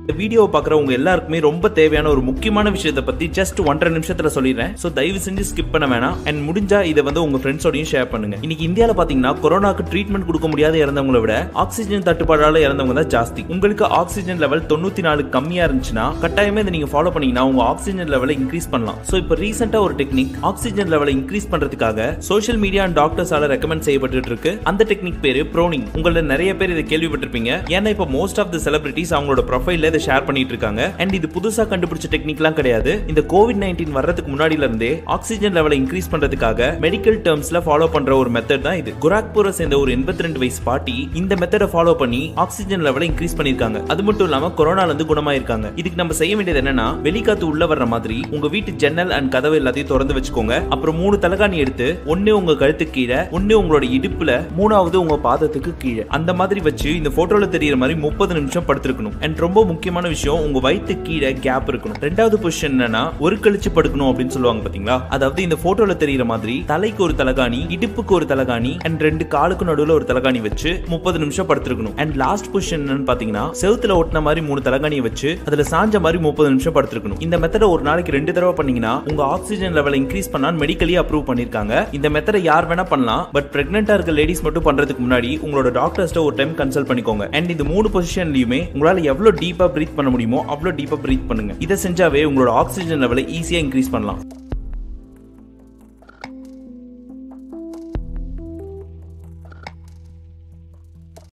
இந்த வீடியோவை பார்க்குறவங்க எல்லாருக்குமே ரொம்ப தேவையான ஒரு முக்கியமான விஷயத்தை பத்தி ஜஸ்ட் ஒன்றரை நிமிஷத்துல சொல்லிடுறேன் ஸோ தயவு செஞ்சு ஸ்கிப் பண்ண வேணாம் அண்ட் முடிஞ்சா இதை வந்து உங்க ஃப்ரெண்ட்ஸோடையும் ஷேர் பண்ணுங்க இன்னைக்கு இந்தியாவில் பாத்தீங்கன்னா கொரோனாக்கு ட்ரீட்மெண்ட் கொடுக்க முடியாத இறந்தவங்களை விட ஆக்சிஜன் தட்டுப்பாடால இறந்தவங்க தான் ஜாஸ்தி உங்களுக்கு ஆக்சிஜன் லெவல் தொண்ணூத்தி நாலு கம்மியா இருந்துச்சுன்னா கட்டாயமே இதை நீங்க ஃபாலோ பண்ணீங்கன்னா உங்க ஆக்சிஜன் லெவலை இன்க்ரீஸ் பண்ணலாம் ஸோ இப்போ ரீசெண்டா ஒரு டெக்னிக் ஆக்சிஜன் லெவலை இன்க்ரீஸ் பண்றதுக்காக சோஷியல் மீடியா அண்ட் டாக்டர்ஸால ரெக்கமெண்ட் செய்யப்பட்டு இருக்கு அந்த டெக்னிக் பேரு ப்ரோனிங் உங்கள நிறைய பேர் இதை கேள்விப்பட்டிருப்பீங்க ஏன்னா இப்போ மோஸ்ட் ஆஃப் த செலிபிரிட்டிஸ் அவங்களோட ப்ரொஃபைல்ல இதை ஷேர் பண்ணிட்டு இருக்காங்க அண்ட் இது புதுசா கண்டுபிடிச்ச டெக்னிக்லாம் கிடையாது இந்த கோவிட் நைன்டீன் வர்றதுக்கு முன்னாடில இருந்தே ஆக்சிஜன் லெவலை இன்க்ரீஸ் பண்றதுக்காக மெடிக்கல் டேர்ம்ஸ்ல ஃபாலோ பண்ற ஒரு மெத்தட் தான் இது குராக்பூரை சேர்ந்த ஒரு எண்பத்தி ரெண்டு வயசு பாட்டி இந்த மெத்தடை ஃபாலோ பண்ணி ஆக்சிஜன் லெவலை இன்க்ரீஸ் பண்ணிருக்காங்க அது மட்டும் இல்லாம கொரோனால இருந்து குணமாயிருக்காங்க இதுக்கு நம்ம செய்ய வேண்டியது என்னன்னா வெளிக்காத்து உள்ள வர்ற மாதிரி உங்க வீட்டு ஜன்னல் அண்ட் கதவு எல்லாத்தையும் திறந்து வச்சுக்கோங்க அப்புறம் மூணு தலகாணி எடுத்து ஒன்னு உங்க கழுத்துக்கு கீழே ஒன்னு உங்களோட இடுப்புல மூணாவது உங்க பாதத்துக்கு கீழே அந்த மாதிரி வச்சு இந்த போட்டோல தெரியற மாதிரி முப்பது நிமிஷம் படுத்திருக்கணும் அண்ட் ரொம்ப முக்கியமான விஷயம் உங்க வயிற்று கீழே கேப் இருக்கணும் ரெண்டாவது பொசிஷன் என்னன்னா ஒரு கழிச்சு படுக்கணும் அப்படின்னு சொல்லுவாங்க பாத்தீங்களா அதாவது இந்த போட்டோல தெரியற மாதிரி தலைக்கு ஒரு தலகாணி இடுப்புக்கு ஒரு தலகாணி அண்ட் ரெண்டு காலுக்கு நடுவுல ஒரு தலகாணி வச்சு முப்பது நிமிஷம் படுத்திருக்கணும் அண்ட் லாஸ்ட் பொசிஷன் என்னன்னு பாத்தீங்கன்னா செவுத்துல ஒட்டின மாதிரி மூணு தலகாணியை வச்சு அதுல சாஞ்ச மாதிரி முப்பது நிமிஷம் படுத்திருக்கணும் இந்த மெத்தடை ஒரு நாளைக்கு ரெண்டு தடவை பண்ணீங்கன்னா உங்க ஆக்சிஜன் லெவலை இன்க்ரீஸ் பண்ணா மெடிக்கலி அப்ரூவ் பண்ணிருக்காங்க இந்த மெத்தடை யார் வேணா பண்ணலாம் பட் பிரெக்னெண்டா இருக்க லேடிஸ் மட்டும் பண்றதுக்கு முன்னாடி உங்களோட டாக்டர்ஸ்ட ஒரு டைம் கன்சல்ட் பண்ணிக்கோங்க அண்ட் இந்த மூணு பொசிஷன்லயுமே உங்களால எவ்வளவு டீப்பா பிரீத் பண்ண முடியுமோ அவ்வளவு டீப்பா பிரீத் பண்ணுங்க இதை செஞ்சாவே உங்களோட ஆக்சிஜன் லெவலை ஈஸியா இன்க்ரீஸ் பண்ணலாம்